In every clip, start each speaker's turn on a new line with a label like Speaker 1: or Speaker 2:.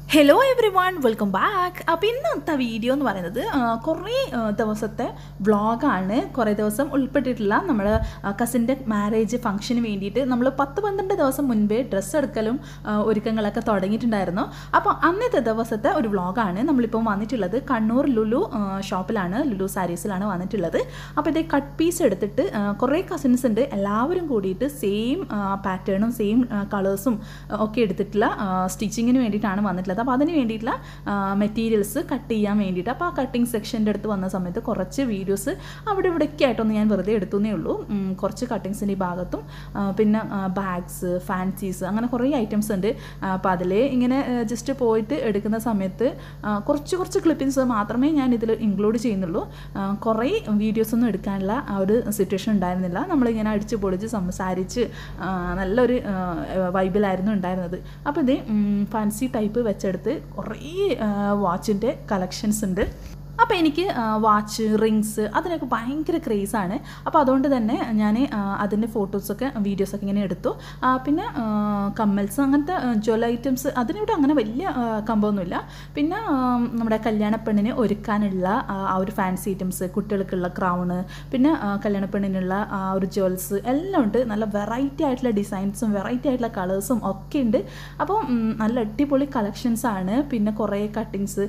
Speaker 1: hello everyone welcome back അപ്പോൾ ഇന്നത്തെ video എന്ന് പറയുന്നത് ആ, കുറേ ആ, ദിവസത്തെ വ്ളോഗാണ് കുറേ ദിവസം ഉൾപ്പെട്ടിട്ടുള്ള നമ്മുടെ കസിൻ്റെ മാരേജ് ഫംഗ്ഷന് വേണ്ടിയിട്ട് നമ്മൾ പത്ത് പന്ത്രണ്ട് ദിവസം മുൻപേ ഡ്രസ്സ് എടുക്കലും ആ, ഒരുക്കങ്ങളൊക്കെ തുടങ്ങിയിട്ടുണ്ടായിരുന്നു അപ്പോൾ അന്നത്തെ ദിവസത്തെ ഒരു വ്ളോഗാണ് നമ്മളിപ്പം വന്നിട്ടുള്ളത് കണ്ണൂർ ലുലു ആ, ഷോപ്പിലാണ് ലുലു സാരീസിലാണ് വന്നിട്ടുള്ളത് അപ്പോൾ ഇതേ കട്ട് പീസ് എടുത്തിട്ട് ആ, കുറേ കസിൻസ് ഉണ്ട് എല്ലാവരും കൂടിയിട്ട് സെയിം പാറ്റേണും സെയിം കളേഴ്സും ഒക്കെ എടുത്തിട്ടുള്ള സ്റ്റിച്ചിങ്ങിന് വേണ്ടിയിട്ടാണ് വന്നിട്ടുള്ളത് അപ്പോൾ അതിന് വേണ്ടിയിട്ടുള്ള മെറ്റീരിയൽസ് കട്ട് ചെയ്യാൻ വേണ്ടിയിട്ട് അപ്പോൾ ആ കട്ടിങ് സെക്ഷൻ്റെ അടുത്ത് വന്ന സമയത്ത് കുറച്ച് വീഡിയോസ് അവിടെ ഇവിടെയൊക്കെ ആയിട്ടൊന്ന് ഞാൻ വെറുതെ എടുത്തുന്നേ ഉള്ളൂ ഉം, കുറച്ച് കട്ടിങ്സിൻ്റെ ഈ ഭാഗത്തും ആ, പിന്നെ ബാഗ്സ് ഫാൻസീസ് അങ്ങനെ കുറേ ഐറ്റംസ് ഉണ്ട് ആ, അപ്പോൾ അതിൽ ഇങ്ങനെ ജസ്റ്റ് പോയിട്ട് എടുക്കുന്ന സമയത്ത് ആ, കുറച്ച് കുറച്ച് ക്ലിപ്പിങ്സ് മാത്രമേ ഞാൻ ഇതിൽ ഇൻക്ലൂഡ് ചെയ്യുന്നുള്ളൂ ആ, കുറേ വീഡിയോസ് ഒന്നും എടുക്കാനുള്ള ആ ഒരു സിറ്റുവേഷൻ ഉണ്ടായിരുന്നില്ല നമ്മളിങ്ങനെ അടിച്ച് പൊളിച്ച് സംസാരിച്ച് ആ, നല്ലൊരു വൈബിലായിരുന്നു ഉണ്ടായിരുന്നത് അപ്പോൾ ഇത് ഫാൻസി ടൈപ്പ് വെച്ചെടുത്ത് കുറേ വാച്ചിൻ്റെ കളക്ഷൻസ് ഉണ്ട് അപ്പോൾ എനിക്ക് വാച്ച് റിങ്സ് അതിനൊക്കെ ഭയങ്കര ക്രേസാണ് അപ്പോൾ അതുകൊണ്ട് തന്നെ ഞാൻ അതിൻ്റെ ഫോട്ടോസൊക്കെ വീഡിയോസൊക്കെ ഇങ്ങനെ എടുത്തു ആ, പിന്നെ ആ, കമ്മൽസ് അങ്ങനത്തെ ജ്വൽ ഐറ്റംസ് അതിനിവിടെ അങ്ങനെ വലിയ ആ, കമ്പമൊന്നുമില്ല പിന്നെ ആ, നമ്മുടെ കല്യാണ പെണ്ണിന് ഒരുക്കാനുള്ള ആ ആ ഒരു ഫാൻസി ഐറ്റംസ് കുട്ടികൾക്കുള്ള ക്രൗണ് പിന്നെ ആ, കല്യാണ പെണ്ണിനുള്ള ആ ഒരു ജ്വൽസ് എല്ലാം ഉണ്ട് നല്ല വെറൈറ്റി ആയിട്ടുള്ള ഡിസൈൻസും വെറൈറ്റി ആയിട്ടുള്ള കളേഴ്സും ഒക്കെ ഉണ്ട് അപ്പോൾ ഉം, നല്ല അടിപൊളി കളക്ഷൻസ് ആണ് പിന്നെ കുറേ കട്ടിങ്സ്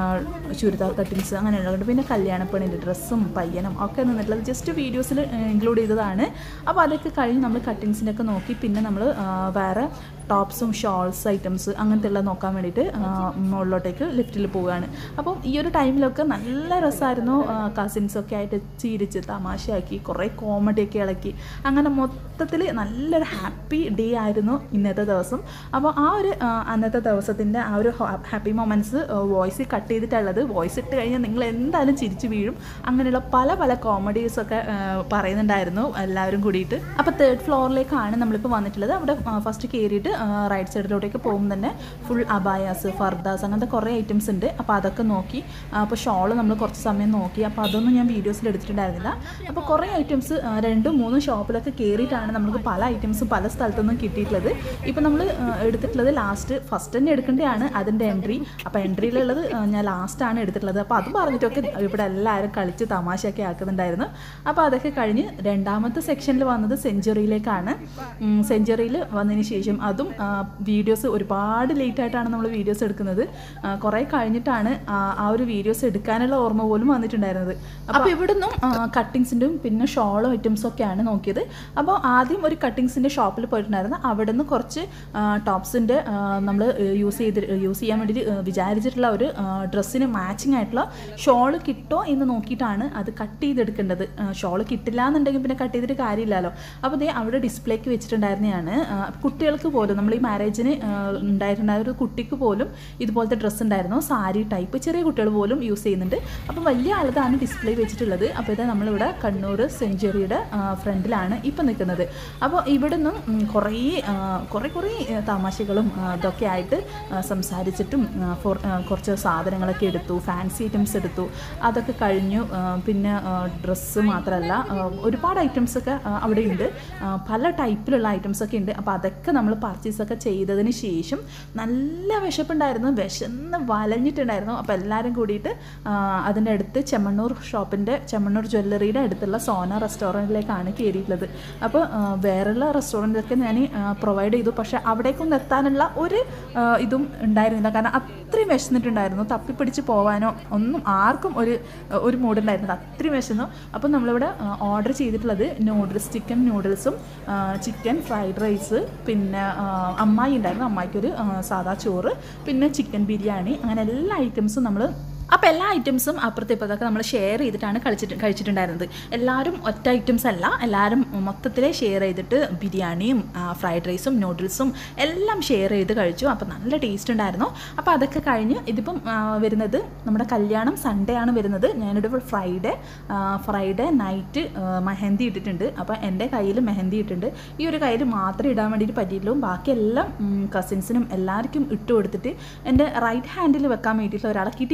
Speaker 1: ചുരിദാർ കട്ടിങ്സ് അങ്ങനെയുള്ളതുണ്ട് പിന്നെ കല്യാണ പെണ്ണിൻ്റെ ഡ്രസ്സും പയ്യനും ഒക്കെ നിന്നിട്ടുള്ളത് ജസ്റ്റ് വീഡിയോസിൽ ഇൻക്ലൂഡ് ചെയ്തതാണ് അപ്പോൾ അതൊക്കെ കഴിഞ്ഞ് നമ്മൾ കട്ടിങ്സിൻ്റെ ഒക്കെ നോക്കി പിന്നെ നമ്മൾ വേറെ ടോപ്സും ഷോൾസ് ഐറ്റംസ് അങ്ങനത്തെ എല്ലാം നോക്കാൻ വേണ്ടിയിട്ട് ആ, മുകളിലോട്ടേക്ക് ലിഫ്റ്റിൽ പോവുകയാണ് അപ്പം ഈ ഒരു ടൈമിലൊക്കെ നല്ല രസമായിരുന്നു കസിൻസൊക്കെ ആയിട്ട് ചിരിച്ച് തമാശയാക്കി കുറേ കോമഡിയൊക്കെ ഇളക്കി അങ്ങനെ മൊത്തത്തിൽ നല്ലൊരു ഹാപ്പി ഡേ ആയിരുന്നു ഇന്നത്തെ ദിവസം അപ്പോൾ ആ ഒരു ആ, അന്നത്തെ ദിവസത്തിൻ്റെ ആ ഒരു ഹാപ്പി മൊമെൻറ്റ്സ് വോയിസ് കട്ട് ചെയ്തിട്ടുള്ളത് വോയിസ് ഇട്ട് കഴിഞ്ഞാൽ നിങ്ങൾ എന്തായാലും ചിരിച്ച് വീഴും അങ്ങനെയുള്ള പല പല കോമഡീസൊക്കെ പറയുന്നുണ്ടായിരുന്നു എല്ലാവരും കൂടിയിട്ട് അപ്പോൾ തേർഡ് ഫ്ലോറിലേക്കാണ് നമ്മളിപ്പോൾ വന്നിട്ടുള്ളത് അവിടെ ഫസ്റ്റ് കയറിയിട്ട് റൈറ്റ് സൈഡിലോട്ടേക്ക് പോകുമ്പോൾ തന്നെ ഫുൾ അബായാസ് ഫർദാസ് അങ്ങനത്തെ കുറേ ഐറ്റംസ് ഉണ്ട് അപ്പോൾ അതൊക്കെ നോക്കി അപ്പോൾ ഷോൾ നമ്മൾ കുറച്ച് സമയം നോക്കി അപ്പോൾ അതൊന്നും ഞാൻ വീഡിയോസിൽ എടുത്തിട്ടുണ്ടായിരുന്നില്ല അപ്പോൾ കുറേ ഐറ്റംസ് രണ്ടും മൂന്നും ഷോപ്പിലൊക്കെ കയറിയിട്ടാണ് നമുക്ക് പല ഐറ്റംസും പല സ്ഥലത്തുനിന്നും കിട്ടിയിട്ടുള്ളത് ഇപ്പോൾ നമ്മൾ എടുത്തിട്ടുള്ളത് ലാസ്റ്റ് ഫസ്റ്റ് തന്നെ എടുക്കേണ്ടതാണ് അതിൻ്റെ എൻട്രി അപ്പോൾ എൻട്രിയിലുള്ളത് ഞാൻ ലാസ്റ്റാണ് എടുത്തിട്ടുള്ളത് അപ്പോൾ അത് പറഞ്ഞിട്ടൊക്കെ ഇവിടെ എല്ലാവരും കളിച്ച് തമാശയൊക്കെ ആക്കുന്നുണ്ടായിരുന്നു അപ്പോൾ അതൊക്കെ കഴിഞ്ഞ് രണ്ടാമത്തെ സെക്ഷനിൽ വന്നത് സെഞ്ചുറിയിലേക്കാണ് സെഞ്ചുറിയിൽ വന്നതിന് ശേഷം അതും വീഡിയോസ് ഒരുപാട് ലേറ്റ് ആയിട്ടാണ് നമ്മൾ വീഡിയോസ് എടുക്കുന്നത് ആ, കുറേ കഴിഞ്ഞിട്ടാണ് ആ ആ ഒരു വീഡിയോസ് എടുക്കാനുള്ള ഓർമ്മ പോലും വന്നിട്ടുണ്ടായിരുന്നത് അപ്പോൾ ഇവിടുന്നും കട്ടിങ്സിൻ്റെയും പിന്നെ ഷോളും ഐറ്റംസും ഒക്കെയാണ് നോക്കിയത് അപ്പോൾ ആദ്യം ഒരു കട്ടിങ്സിൻ്റെ ഷോപ്പിൽ പോയിട്ടുണ്ടായിരുന്നു അവിടെ നിന്ന് കുറച്ച് ടോപ്സിൻ്റെ നമ്മൾ യൂസ് ചെയ്ത് യൂസ് ചെയ്യാൻ വേണ്ടി വിചാരിച്ചിട്ടുള്ള ഒരു ഡ്രസ്സിന് മാച്ചിങ് ആയിട്ടുള്ള ഷോൾ കിട്ടോ എന്ന് നോക്കിയിട്ടാണ് അത് കട്ട് ചെയ്തെടുക്കേണ്ടത് ഷോൾ കിട്ടില്ല എന്നുണ്ടെങ്കിൽ പിന്നെ കട്ട് ചെയ്തിട്ട് കാര്യമില്ലല്ലോ അപ്പോൾ ദേ അവിടെ ഡിസ്പ്ലേക്ക് വെച്ചിട്ടുണ്ടായിരുന്നതാണ് ആ, കുട്ടികൾക്ക് പോലും നമ്മൾ ഈ മാരേജിന് ഉണ്ടായിട്ടുണ്ടായ ഒരു കുട്ടിക്ക് പോലും ഇതുപോലത്തെ ഡ്രസ്സ് ഉണ്ടായിരുന്നു സാരി ടൈപ്പ് ചെറിയ കുട്ടികൾ പോലും യൂസ് ചെയ്യുന്നുണ്ട് അപ്പോൾ വലിയ ആളതാണ് ഡിസ്പ്ലേ വെച്ചിട്ടുള്ളത് അപ്പോൾ ഇത് നമ്മളിവിടെ കണ്ണൂർ സെഞ്ചുറിയുടെ ഫ്രണ്ടിലാണ് ഇപ്പം നിൽക്കുന്നത് അപ്പോൾ ഇവിടെ നിന്നും ഉം, കുറേ ആ, കുറേ കുറേ ആ, തമാശകളും ആ, ഇതൊക്കെ ആയിട്ട് ആ, സംസാരിച്ചിട്ടും ആ, ഫോർ- ആ, കുറച്ച് സാധനങ്ങളൊക്കെ എടുത്തു ഫാൻസി ഐറ്റംസ് എടുത്തു അതൊക്കെ കഴിഞ്ഞു ആ, പിന്നെ ഡ്രസ്സ് മാത്രമല്ല ആ, ഒരുപാട് ഐറ്റംസൊക്കെ അവിടെ ഉണ്ട് ആ, പല ടൈപ്പിലുള്ള ഐറ്റംസ് ഒക്കെ ഉണ്ട് അപ്പോൾ അതൊക്കെ നമ്മൾ പർച്ചേസൊക്കെ ചെയ്തതിന് ശേഷം നല്ല വിശപ്പുണ്ടായിരുന്നു വിശന്ന് വലഞ്ഞിട്ടുണ്ടായിരുന്നു അപ്പോൾ എല്ലാവരും കൂടിയിട്ട് ആ, അതിൻ്റെ അടുത്ത് ചെമ്മണ്ണൂർ ഷോപ്പിൻ്റെ ചെമ്മണ്ണൂർ ജ്വല്ലറിയുടെ അടുത്തുള്ള സോന റെസ്റ്റോറൻറ്റിലേക്കാണ് കയറിയിട്ടുള്ളത് അപ്പോൾ ആ, വേറെയുള്ള റെസ്റ്റോറൻറ്റൊക്കെ ഞാൻ പ്രൊവൈഡ് ചെയ്തു പക്ഷേ അവിടേക്കൊന്നും എത്താനുള്ള ഒരു ആ, ഇതും ഉണ്ടായിരുന്നില്ല കാരണം അത്രയും വിശന്നിട്ടുണ്ടായിരുന്നു തപ്പിപ്പിടിച്ച് പോകാനോ ഒന്നും ആർക്കും ഒരു ഒരു മൂഡുണ്ടായിരുന്നത് അത്രയും വിശന്നു അപ്പോൾ നമ്മളിവിടെ ഓർഡർ ചെയ്തിട്ടുള്ളത് നൂഡിൽസ് ചിക്കൻ നൂഡിൽസും ചിക്കൻ ഫ്രൈഡ് റൈസ് പിന്നെ ആ, അമ്മായി ഉണ്ടായിരുന്നു അമ്മായിക്കൊരു ആ, സാദാ ചോറ് പിന്നെ ചിക്കൻ ബിരിയാണി അങ്ങനെ എല്ലാ ഐറ്റംസും നമ്മൾ അപ്പോൾ എല്ലാ ഐറ്റംസും അപ്പുറത്തെ ഇപ്പുറത്തൊക്കെ നമ്മൾ ഷെയർ ചെയ്തിട്ടാണ് കളിച്ചിട്ട് കഴിച്ചിട്ടുണ്ടായിരുന്നത് എല്ലാവരും ഒറ്റ ഐറ്റംസ് അല്ല എല്ലാവരും മൊത്തത്തിൽ ഷെയർ ചെയ്തിട്ട് ബിരിയാണിയും ഫ്രൈഡ് റൈസും നൂഡിൽസും എല്ലാം ഷെയർ ചെയ്ത് കഴിച്ചു അപ്പോൾ നല്ല ടേസ്റ്റ് ഉണ്ടായിരുന്നു അപ്പോൾ അതൊക്കെ കഴിഞ്ഞ് ഇതിപ്പം ആ, വരുന്നത് നമ്മുടെ കല്യാണം സൺഡേ ആണ് വരുന്നത് ഞാനിവിടെ ഫ്രൈഡേ ഫ്രൈഡേ നൈറ്റ് മെഹന്തി ഇട്ടിട്ടുണ്ട് അപ്പോൾ എൻ്റെ കയ്യിൽ മെഹന്തി ഇട്ടിട്ടുണ്ട് ഈ ഒരു കയ്യിൽ മാത്രമേ ഇടാൻ വേണ്ടിയിട്ട് പറ്റിയിട്ടുള്ളൂ ബാക്കിയെല്ലാം കസിൻസിനും എല്ലാവർക്കും ഇട്ട് കൊടുത്തിട്ട് എൻ്റെ റൈറ്റ് ഹാൻഡിൽ വെക്കാൻ വേണ്ടിയിട്ടുള്ള ഒരാളെ കിട്ടിയിട്ടുണ്ടായിരുന്നില്ല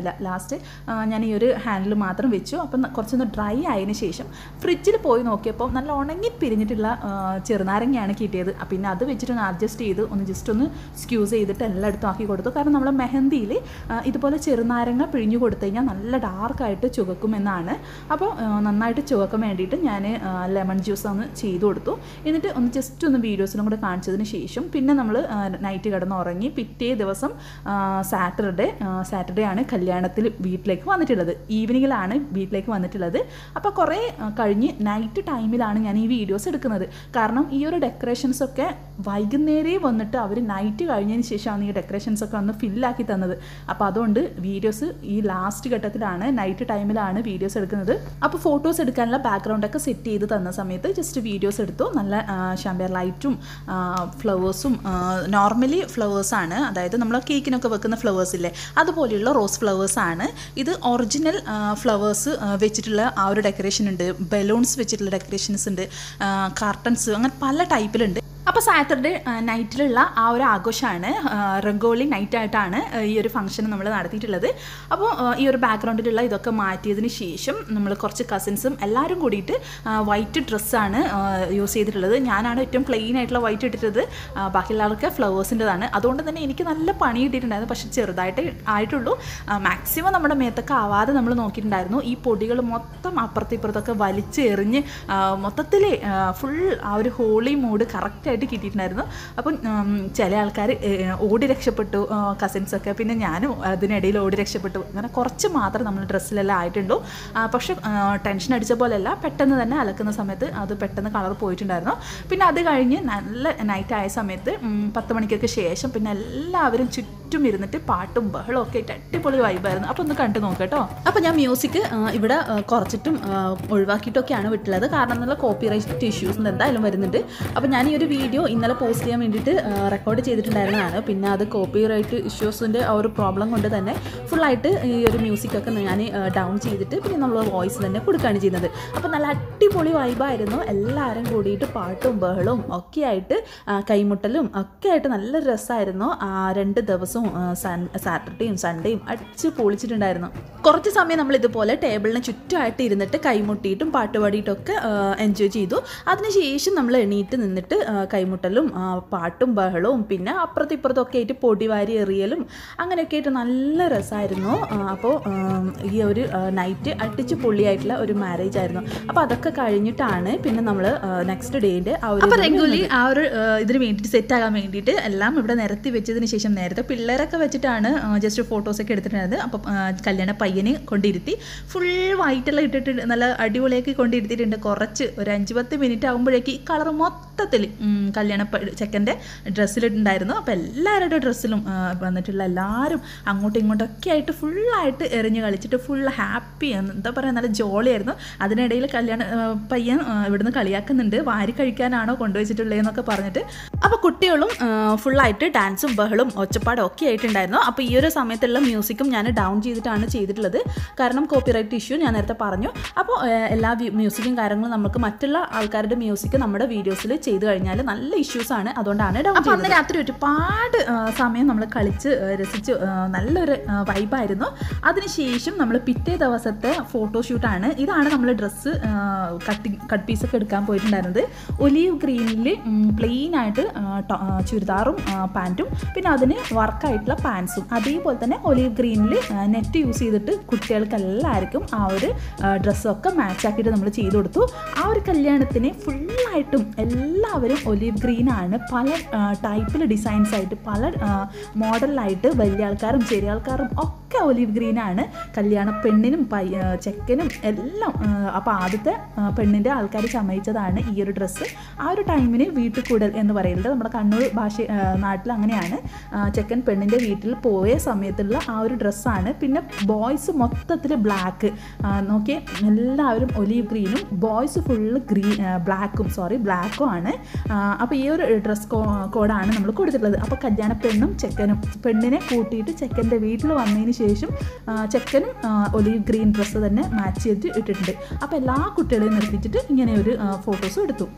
Speaker 1: ഉണ്ടായിരുന്നില്ല ലാസ്റ്റ് ഞാൻ ഈ ഒരു ഹാൻഡിൽ മാത്രം വെച്ചു അപ്പം ന- കുറച്ചൊന്ന് ഡ്രൈ ആയതിനു ശേഷം ഫ്രിഡ്ജിൽ പോയി നോക്കിയപ്പോൾ നല്ല ഉണങ്ങി പിരിഞ്ഞിട്ടുള്ള ആ, ചെറുനാരങ്ങയാണ് കിട്ടിയത് അപ്പം പിന്നെ അത് വെച്ചിട്ടൊന്ന് അഡ്ജസ്റ്റ് ചെയ്ത് ഒന്ന് ജസ്റ്റ് ഒന്ന് സ്ക്യൂസ് ചെയ്തിട്ട് എല്ലായിടത്തും ആക്കി കൊടുത്തു കാരണം നമ്മൾ മെഹന്തിയിൽ ഇതുപോലെ ചെറുനാരങ്ങ പിഴിഞ്ഞു കൊടുത്തു കഴിഞ്ഞാൽ നല്ല ഡാർക്കായിട്ട് ചുവക്കുമെന്നാണ് അപ്പോൾ ആ, നന്നായിട്ട് ചുവക്കാൻ വേണ്ടിയിട്ട് ഞാൻ ലെമൺ ജ്യൂസ് ഒന്ന് ചെയ്തു കൊടുത്തു എന്നിട്ട് ഒന്ന് ജസ്റ്റ് ഒന്ന് വീഡിയോസിലും കൂടെ കാണിച്ചതിന് ശേഷം പിന്നെ നമ്മൾ നൈറ്റ് കിടന്ന് ഉറങ്ങി പിറ്റേ ദിവസം സാറ്റർഡേ സാറ്റർഡേ ആണ് കല്യാണത്തിൽ വീട്ടിലേക്ക് വന്നിട്ടുള്ളത് ഈവനിങ്ങിലാണ് വീട്ടിലേക്ക് വന്നിട്ടുള്ളത് അപ്പോൾ കുറേ ആ, കഴിഞ്ഞ് നൈറ്റ് ടൈമിലാണ് ഞാൻ ഈ വീഡിയോസ് എടുക്കുന്നത് കാരണം ഈ ഒരു ഡെക്കറേഷൻസ് ഒക്കെ വൈകുന്നേരേ വന്നിട്ട് അവർ നൈറ്റ് കഴിഞ്ഞതിന് ശേഷമാണ് ഈ ഡെക്കറേഷൻസ് ഒക്കെ ഒന്ന് ഫില്ലാക്കി തന്നത് അപ്പോൾ അതുകൊണ്ട് വീഡിയോസ് ഈ ലാസ്റ്റ് ഘട്ടത്തിലാണ് നൈറ്റ് ടൈമിലാണ് വീഡിയോസ് എടുക്കുന്നത് അപ്പോൾ ഫോട്ടോസ് എടുക്കാനുള്ള ബാക്ക്ഗ്രൗണ്ടൊക്കെ സെറ്റ് ചെയ്ത് തന്ന സമയത്ത് ജസ്റ്റ് വീഡിയോസ് എടുത്തു നല്ല ഷാമ്പർ ലൈറ്റും ഫ്ലവേഴ്സും നോർമലി ഫ്ലവേഴ്സാണ് അതായത് നമ്മൾ കേക്കിനൊക്കെ വെക്കുന്ന ഫ്ലവേഴ്സ് ഇല്ലേ അതുപോലെയുള്ള റോസ് ഫ്ലവേഴ്സ് ആണ് ഇത് ഒറിജിനൽ ഫ്ലവേഴ്സ് വെച്ചിട്ടുള്ള ആ ഒരു ഡെക്കറേഷൻ ഉണ്ട് ബലൂൺസ് വെച്ചിട്ടുള്ള ഡെക്കറേഷൻസ് ഉണ്ട് കാർട്ടൺസ് അങ്ങനെ പല ടൈപ്പിലുണ്ട് അപ്പോൾ സാറ്റർഡേ നൈറ്റിലുള്ള ആ ഒരു ആഘോഷമാണ് റംഗോളി നൈറ്റായിട്ടാണ് ഈ ഒരു ഫംഗ്ഷൻ നമ്മൾ നടത്തിയിട്ടുള്ളത് അപ്പോൾ ഈ ഒരു ബാക്ക്ഗ്രൗണ്ടിലുള്ള ഇതൊക്കെ മാറ്റിയതിന് ശേഷം നമ്മൾ കുറച്ച് കസിൻസും എല്ലാവരും കൂടിയിട്ട് വൈറ്റ് ഡ്രസ്സാണ് യൂസ് ചെയ്തിട്ടുള്ളത് ഞാനാണ് ഏറ്റവും പ്ലെയിൻ ആയിട്ടുള്ള വൈറ്റ് ഇട്ടിട്ടത് ആ, ബാക്കിയുള്ളവർക്ക് ഫ്ലവേഴ്സിൻ്റെതാണ് അതുകൊണ്ട് തന്നെ എനിക്ക് നല്ല പണി കിട്ടിയിട്ടുണ്ടായിരുന്നു പക്ഷേ ചെറുതായിട്ട് ആയിട്ടുള്ളൂ മാക്സിമം നമ്മുടെ മേത്തൊക്കെ ആവാതെ നമ്മൾ നോക്കിയിട്ടുണ്ടായിരുന്നു ഈ പൊടികൾ മൊത്തം അപ്പുറത്തും ഇപ്പുറത്തൊക്കെ വലിച്ചെറിഞ്ഞ് മൊത്തത്തിൽ ഫുൾ ആ ഒരു ഹോളി മൂഡ് കറക്റ്റായിട്ട് കിട്ടിയിട്ടുണ്ടായിരുന്നു അപ്പം ഉം, ചില ആൾക്കാർ ഓടി രക്ഷപ്പെട്ടു കസിൻസൊക്കെ പിന്നെ ഞാനും അതിനിടയിൽ ഓടി രക്ഷപ്പെട്ടു അങ്ങനെ കുറച്ച് മാത്രം നമ്മൾ ഡ്രസ്സിലെല്ലാം ആയിട്ടുള്ളൂ ആ, പക്ഷെ ടെൻഷൻ അടിച്ച പോലെയല്ല പെട്ടെന്ന് തന്നെ അലക്കുന്ന സമയത്ത് അത് പെട്ടെന്ന് കളർ പോയിട്ടുണ്ടായിരുന്നു പിന്നെ അത് കഴിഞ്ഞ് നല്ല നൈറ്റ് ആയ സമയത്ത് ഉം, പത്ത് മണിക്കൊക്കെ ശേഷം പിന്നെ എല്ലാവരും ചുറ്റും ഇരുന്നിട്ട് പാട്ടും ബഹളവും ഒക്കെ ആയിട്ട് അടിപൊളി വൈബായിരുന്നു അപ്പോൾ ഒന്ന് കണ്ടു നോക്കാം കേട്ടോ അപ്പോൾ ഞാൻ മ്യൂസിക് ഇവിടെ ആ, കുറച്ചിട്ടും ആ, ഒഴിവാക്കിയിട്ടൊക്കെയാണ് വിട്ടുള്ളത് കാരണം എന്നുള്ള കോപ്പി റൈറ്റ് ഇഷ്യൂസ് എന്തായാലും വരുന്നുണ്ട് അപ്പോൾ ഞാൻ ഈ ഒരു വീഡിയോ ഇന്നലെ പോസ്റ്റ് ചെയ്യാൻ വേണ്ടിയിട്ട് റെക്കോർഡ് ചെയ്തിട്ടുണ്ടായിരുന്നതാണ് പിന്നെ അത് കോപ്പി റൈറ്റ് ഇഷ്യൂസിൻ്റെ ആ ഒരു പ്രോബ്ലം കൊണ്ട് തന്നെ ഫുള്ളായിട്ട് ഈ ഒരു മ്യൂസിക്കൊക്കെ ഞാൻ ഡൗൺ ചെയ്തിട്ട് പിന്നെ നമ്മൾ വോയിസ് തന്നെ കൊടുക്കുകയാണ് ചെയ്യുന്നത് അപ്പോൾ നല്ല അടിപൊളി വൈബായിരുന്നു എല്ലാവരും കൂടിയിട്ട് പാട്ടും ബഹളവും ഒക്കെ ആയിട്ട് ആ, കൈമുട്ടലും ഒക്കെ ആയിട്ട് നല്ല രസമായിരുന്നു ആ രണ്ട് ദിവസവും ആ, സൺ- സാറ്റർഡേയും സൺഡേയും അടിച്ച് പൊളിച്ചിട്ടുണ്ടായിരുന്നു കുറച്ച് സമയം നമ്മൾ ഇതുപോലെ ടേബിളിന് ചുറ്റുമായിട്ട് ഇരുന്നിട്ട് കൈമുട്ടിയിട്ടും പാട്ട് പാടിയിട്ടൊക്കെ എൻജോയ് ചെയ്തു അതിനുശേഷം നമ്മൾ എണീറ്റ് നിന്നിട്ട് ആ, കൈമുട്ടലും ആ, പാട്ടും ബഹളവും പിന്നെ അപ്പുറത്തും ഇപ്പുറത്തും ഒക്കെ ആയിട്ട് പൊടിവാരി എറിയലും അങ്ങനെയൊക്കെ ആയിട്ട് നല്ല രസമായിരുന്നു അപ്പോൾ ഈ ഒരു നൈറ്റ് അടിച്ച് പൊള്ളിയായിട്ടുള്ള ഒരു മാരേജ് ആയിരുന്നു അപ്പോൾ അതൊക്കെ കഴിഞ്ഞിട്ടാണ് പിന്നെ നമ്മൾ നെക്സ്റ്റ് ഡേൻ്റെ ആ ഒരു അപ്പോൾ റെഗുലി ആ ഒരു ആ, ഇതിന് വേണ്ടിയിട്ട് സെറ്റ് ആകാൻ വേണ്ടിയിട്ട് എല്ലാം ഇവിടെ നിരത്തി വെച്ചതിന് ശേഷം നേരത്തെ പിള്ളേരൊക്കെ വെച്ചിട്ടാണ് ജസ്റ്റ് ഫോട്ടോസൊക്കെ എടുത്തിട്ടുണ്ടായത് അപ്പം ആ, കല്യാണ പയ്യന് കൊണ്ടിരുത്തി ഫുൾ വൈറ്റെല്ലാം ഇട്ടിട്ട് നല്ല അടിപൊളിയാക്കി കൊണ്ടിരുത്തിയിട്ടുണ്ട് കുറച്ച് ഒരു അഞ്ച് പത്ത് മിനിറ്റ് ആകുമ്പോഴേക്ക് ഈ കളർ മൊത്തത്തിൽ ഉം, കല്യാണ പ- ചെക്കൻ്റെ ഡ്രസ്സിലിട്ടുണ്ടായിരുന്നു അപ്പോൾ എല്ലാവരുടെ ഡ്രസ്സിലും ആ, വന്നിട്ടുള്ള എല്ലാവരും അങ്ങോട്ടും ഇങ്ങോട്ടൊക്കെ ആയിട്ട് ഫുള്ളായിട്ട് എറിഞ്ഞ് കളിച്ചിട്ട് ഫുൾ ഹാപ്പി എന്താ പറയുക നല്ല ജോളിയായിരുന്നു അതിനിടയിൽ കല്യാണ ആ, പയ്യൻ ആ, ഇവിടുന്ന് കളിയാക്കുന്നുണ്ട് വാരി കഴിക്കാനാണോ കൊണ്ടുവച്ചിട്ടുള്ളതെന്നൊക്കെ പറഞ്ഞിട്ട് അപ്പോൾ കുട്ടികളും ആ, ഫുള്ളായിട്ട് ഡാൻസും ബഹളും ഒച്ചപ്പാടും ഒക്കെ ആയിട്ടുണ്ടായിരുന്നു അപ്പോൾ ഈ ഒരു സമയത്തുള്ള മ്യൂസിക്കും ഞാൻ ഡൗൺ ചെയ്തിട്ടാണ് ചെയ്തിട്ടുള്ളത് കാരണം കോപ്പിറൈറ്റ് ഇഷ്യൂ ഞാൻ നേരത്തെ പറഞ്ഞു അപ്പോൾ ആ, എല്ലാ വി- മ്യൂസിക്കും കാര്യങ്ങളും നമുക്ക് മറ്റുള്ള ആൾക്കാരുടെ മ്യൂസിക് നമ്മുടെ വീഡിയോസിൽ ചെയ്ത് കഴിഞ്ഞാൽ നല്ല ഇഷ്യൂസ് ആണ് അതുകൊണ്ടാണ് ഡൗൺ അപ്പോൾ അന്ന് രാത്രി ഒരുപാട് ആ, സമയം നമ്മൾ കളിച്ച് ആ, രസിച്ച് ആ, നല്ലൊരു വൈബായിരുന്നു അതിനുശേഷം നമ്മൾ പിറ്റേ ദിവസത്തെ ഫോട്ടോഷൂട്ടാണ് ഇതാണ് നമ്മൾ ഡ്രസ്സ് കട്ടിങ് കട്ട് പീസൊക്കെ എടുക്കാൻ പോയിട്ടുണ്ടായിരുന്നത് ഒലീവ് ഗ്രീനിൽ പ്ലെയിൻ ആയിട്ട് ആ, ടോ- ആ, ചുരിദാറും ആ, പാൻറ്റും പിന്നെ അതിന് വർക്കായിട്ടുള്ള പാൻസും അതേപോലെ തന്നെ ഒലീവ് ഗ്രീനിൽ നെറ്റ് യൂസ് ചെയ്തിട്ട് കുട്ടികൾക്ക് എല്ലാവർക്കും ആ ഒരു ഡ്രസ്സൊക്കെ മാച്ച് ആക്കിയിട്ട് നമ്മൾ ചെയ്തു കൊടുത്തു ആ ഒരു കല്യാണത്തിന് ഫുള്ളായിട്ടും എല്ലാവരും ഒലീവ് ഗ്രീൻ ആണ് പല ടൈപ്പിൽ ഡിസൈൻസ് ആയിട്ട് പല മോഡലിലായിട്ട് വലിയ ആൾക്കാരും ചെറിയ ആൾക്കാരും ഒക്കെ ഒലീവ് ഗ്രീൻ ആണ് കല്യാണ പെണ്ണിനും പയ്യ ആ, ചെക്കനും എല്ലാം അപ്പോൾ ആദ്യത്തെ ആ, പെണ്ണിൻ്റെ ആൾക്കാർ ചമയിച്ചതാണ് ഈ ഒരു ഡ്രസ്സ് ആ ഒരു ടൈമിന് വീട്ടിൽ കൂടൽ എന്ന് പറയുന്നത് നമ്മുടെ കണ്ണൂർ ഭാഷ ആ, നാട്ടിൽ അങ്ങനെയാണ് ആ, ചെക്കൻ പെണ്ണിൻ്റെ വീട്ടിൽ പോയ സമയത്തുള്ള ആ ഒരു ഡ്രസ്സാണ് പിന്നെ ബോയ്സ് മൊത്തത്തിൽ ബ്ലാക്ക് നോക്കിയേ എല്ലാവരും ഒലീവ് ഗ്രീനും ബോയ്സ് ഫുള്ള് ഗ്രീൻ ബ്ലാക്കും സോറി ബ്ലാക്കും ആണ് അപ്പോൾ ഈ ഒരു ഡ്രസ് കോഡാണ് നമ്മൾ കൊടുത്തിട്ടുള്ളത് അപ്പോൾ കല്യാണ പെണ്ണും ചെക്കനും പെണ്ണിനെ കൂട്ടിയിട്ട് ചെക്കൻ്റെ വീട്ടിൽ വന്നതിന് ശേഷം ആ, ചെക്കനും ആ, ഒലീവ് ഗ്രീൻ ഡ്രസ്സ് തന്നെ മാച്ച് ചെയ്ത് ഇട്ടിട്ടുണ്ട് അപ്പോൾ എല്ലാ കുട്ടികളെയും നിർത്തിച്ചിട്ട് ഇങ്ങനെ ഒരു ഫോട്ടോസും എടുത്തു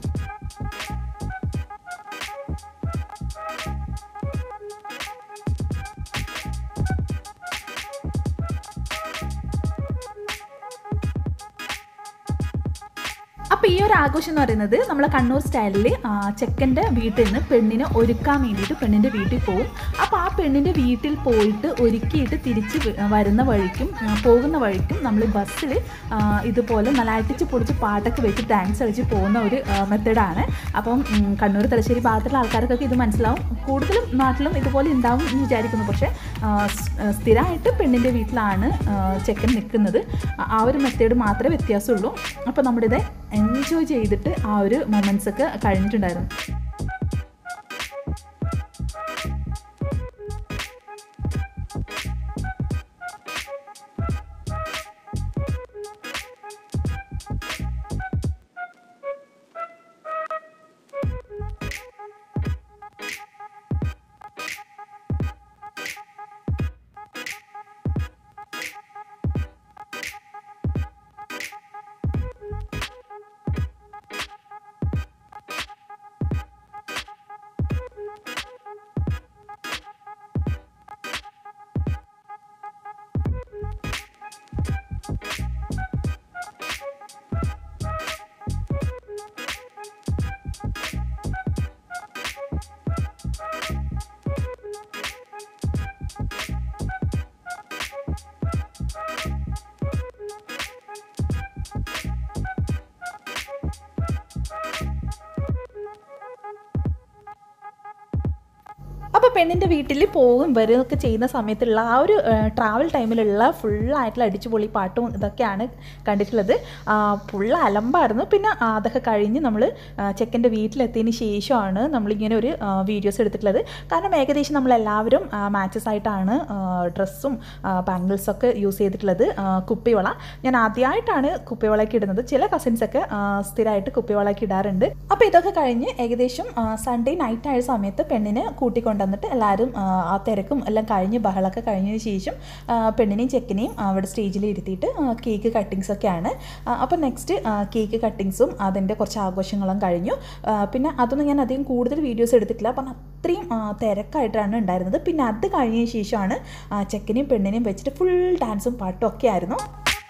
Speaker 1: അപ്പോൾ ഈ ഒരു ആഘോഷം എന്ന് പറയുന്നത് നമ്മളെ കണ്ണൂർ സ്റ്റൈലിൽ ചെക്കൻ്റെ വീട്ടിൽ നിന്ന് പെണ്ണിനെ ഒരുക്കാൻ വേണ്ടിയിട്ട് പെണ്ണിൻ്റെ വീട്ടിൽ പോകും അപ്പോൾ ആ പെണ്ണിൻ്റെ വീട്ടിൽ പോയിട്ട് ഒരുക്കിയിട്ട് തിരിച്ച് വ- വരുന്ന വഴിക്കും ആ, പോകുന്ന വഴിക്കും നമ്മൾ ബസ്സിൽ ഇതുപോലെ നല്ല അടിച്ച് പൊളിച്ച് പാട്ടൊക്കെ വെച്ച് ഡാൻസ് കളിച്ച് പോകുന്ന ഒരു മെത്തേഡാണ് അപ്പം ഉം, കണ്ണൂർ തലശ്ശേരി ഭാഗത്തുള്ള ആൾക്കാർക്കൊക്കെ ഇത് മനസ്സിലാവും കൂടുതലും നാട്ടിലും ഇതുപോലെ ഉണ്ടാവും എന്ന് വിചാരിക്കുന്നു പക്ഷേ ആ, സ്- ആ, സ്ഥിരമായിട്ട് പെണ്ണിൻ്റെ വീട്ടിലാണ് ആ, ചെക്കൻ നിൽക്കുന്നത് ആ- ആ ഒരു മെത്തേഡ് മാത്രമേ വ്യത്യാസമുള്ളൂ അപ്പോൾ നമ്മുടെ ഇത് എൻജോയ് ചെയ്തിട്ട് ആ ഒരു മൊമെൻറ്റ്സ് ഒക്കെ കഴിഞ്ഞിട്ടുണ്ടായിരുന്നു അപ്പോൾ പെണ്ണിൻ്റെ വീട്ടിൽ പോകും വരികയൊക്കെ ചെയ്യുന്ന സമയത്തുള്ള ആ ഒരു ട്രാവൽ ടൈമിലുള്ള ഫുള്ളായിട്ടുള്ള അടിച്ചുപൊളി പാട്ടും ഇതൊക്കെയാണ് കണ്ടിട്ടുള്ളത് ഫുൾ അലമ്പായിരുന്നു പിന്നെ ആ, അതൊക്കെ കഴിഞ്ഞ് നമ്മൾ ചെക്കൻ്റെ വീട്ടിലെത്തിയതിന് ശേഷമാണ് നമ്മളിങ്ങനെ ഒരു വീഡിയോസ് എടുത്തിട്ടുള്ളത് കാരണം ഏകദേശം നമ്മളെല്ലാവരും മാച്ചസ് ആയിട്ടാണ് ഡ്രസ്സും ബാംഗിൾസൊക്കെ യൂസ് ചെയ്തിട്ടുള്ളത് ആ, കുപ്പിവള ഞാൻ ആദ്യമായിട്ടാണ് കുപ്പിവളയ്ക്ക് ഇടുന്നത് ചില കസിൻസൊക്കെ സ്ഥിരമായിട്ട് കുപ്പിവളയ്ക്ക് ഇടാറുണ്ട് അപ്പോൾ ഇതൊക്കെ കഴിഞ്ഞ് ഏകദേശം സൺഡേ നൈറ്റ് ആയ സമയത്ത് പെണ്ണിനെ കൂട്ടിക്കൊണ്ടുവന്നിട്ട് എല്ലാവരും ആ, ആ തിരക്കും എല്ലാം കഴിഞ്ഞ് ബഹളമൊക്കെ കഴിഞ്ഞതിന് ശേഷം ആ, പെണ്ണിനെയും ചെക്കനെയും അവിടെ സ്റ്റേജിൽ ഇരുത്തിയിട്ട് കേക്ക് കട്ടിങ്സ് ഒക്കെയാണ് അപ്പോൾ നെക്സ്റ്റ് കേക്ക് കട്ടിങ്സും അതിൻ്റെ കുറച്ച് ആഘോഷങ്ങളും കഴിഞ്ഞു ആ, പിന്നെ അതൊന്നും ഞാൻ അധികം കൂടുതൽ വീഡിയോസ് എടുത്തിട്ടില്ല അപ്പം അത്രയും ആ, തിരക്കായിട്ടാണ് ഉണ്ടായിരുന്നത് പിന്നെ അത് കഴിഞ്ഞതിന് ശേഷമാണ് ആ, ചെക്കനെയും പെണ്ണിനെയും വെച്ചിട്ട് ഫുൾ ഡാൻസും പാട്ടും ഒക്കെ ആയിരുന്നു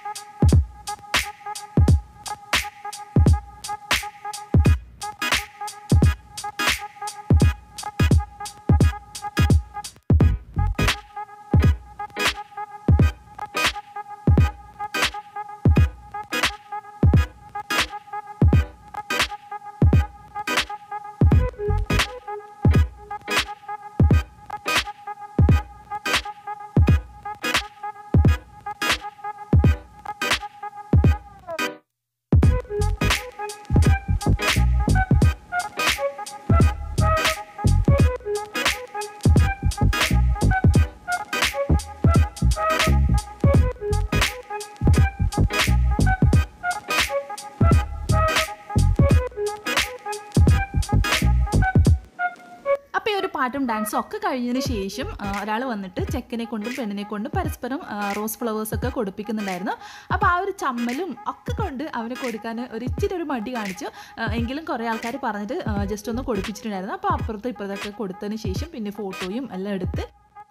Speaker 1: അപ്പോൾ ഈ ഒരു പാട്ടും ഡാൻസും ഒക്കെ കഴിഞ്ഞതിന് ശേഷം ഒരാൾ വന്നിട്ട് ചെക്കനെ കൊണ്ടും പെണ്ണിനെ കൊണ്ടും പരസ്പരം ആ, റോസ് ഫ്ലവേഴ്സ് ഒക്കെ കൊടുപ്പിക്കുന്നുണ്ടായിരുന്നു അപ്പോൾ ആ ഒരു ചമ്മലും ഒക്കെ കൊണ്ട് അവന് കൊടുക്കാൻ ഒരു ഇച്ചിരി ഒരു മടി കാണിച്ചു ആ, എങ്കിലും കുറേ ആൾക്കാർ പറഞ്ഞിട്ട് ജസ്റ്റ് ഒന്ന് കൊടുപ്പിച്ചിട്ടുണ്ടായിരുന്നു അപ്പോൾ അപ്പുറത്തും ഇപ്പുറത്തൊക്കെ കൊടുത്തതിന് ശേഷം പിന്നെ ഫോട്ടോയും എല്ലാം എടുത്ത്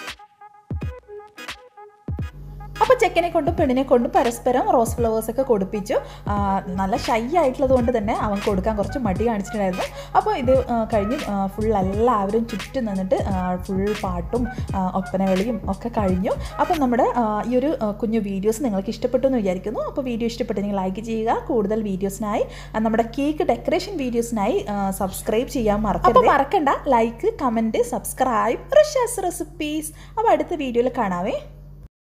Speaker 1: അപ്പോൾ ചെക്കനെ കൊണ്ടും പെണ്ണിനെ കൊണ്ടും പരസ്പരം റോസ് ഫ്ലവേഴ്സ് ഒക്കെ കൊടുപ്പിച്ചു ആ, നല്ല ഷൈ ആയിട്ടുള്ളത് കൊണ്ട് തന്നെ അവൻ കൊടുക്കാൻ കുറച്ച് മടി കാണിച്ചിട്ടുണ്ടായിരുന്നു അപ്പോൾ ഇത് ആ, കഴിഞ്ഞ് ഫുൾ എല്ലാവരും ചുറ്റും നിന്നിട്ട് ഫുൾ പാട്ടും ആ, ഒപ്പനകളിയും ഒക്കെ കഴിഞ്ഞു അപ്പോൾ നമ്മുടെ ആ, ഈ ഒരു ആ, കുഞ്ഞു വീഡിയോസ് നിങ്ങൾക്ക് ഇഷ്ടപ്പെട്ടു എന്ന് വിചാരിക്കുന്നു അപ്പോൾ വീഡിയോ ഇഷ്ടപ്പെട്ടെങ്കിൽ ലൈക്ക് ചെയ്യുക കൂടുതൽ വീഡിയോസിനായി ആ, നമ്മുടെ കേക്ക് ഡെക്കറേഷൻ വീഡിയോസിനായി സബ്സ്ക്രൈബ് ചെയ്യാൻ മറക്കരുത് അപ്പോൾ മറക്കണ്ട like comment subscribe Rasha's recipes അപ്പോൾ അടുത്ത വീഡിയോയിൽ കാണാവേ